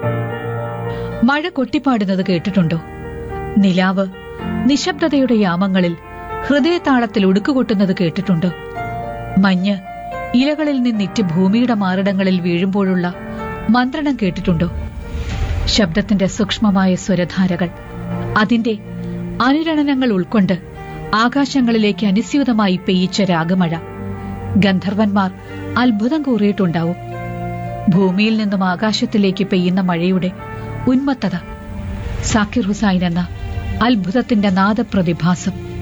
മഴ കൊട്ടിപ്പാടുന്നത് കേട്ടിട്ടുണ്ടോ നിലാവ് നിശബ്ദതയുടെ യാമങ്ങളിൽ ഹൃദയതാളത്തിൽ ഉടുക്കുകൊട്ടുന്നത് കേട്ടിട്ടുണ്ടോ മഞ്ഞ് ഇലകളിൽ നിന്നിറ്റ് ഭൂമിയുടെ മാറിടങ്ങളിൽ വീഴുമ്പോഴുള്ള മന്ത്രണം കേട്ടിട്ടുണ്ടോ ശബ്ദത്തിന്റെ സൂക്ഷ്മമായ സ്വരധാരകൾ അതിന്റെ അനുരണനങ്ങൾ ഉൾക്കൊണ്ട് ആകാശങ്ങളിലേക്ക് അനുസ്യൂതമായി പെയ്യിച്ച രാഗമഴ ഗന്ധർവന്മാർ അത്ഭുതം കൂറിയിട്ടുണ്ടാവും ഭൂമിയിൽ നിന്നും ആകാശത്തിലേക്ക് പെയ്യുന്ന മഴയുടെ ഉന്മത്തത സാക്കിർ ഹുസൈൻ എന്ന അത്ഭുതത്തിന്റെ നാദപ്രതിഭാസം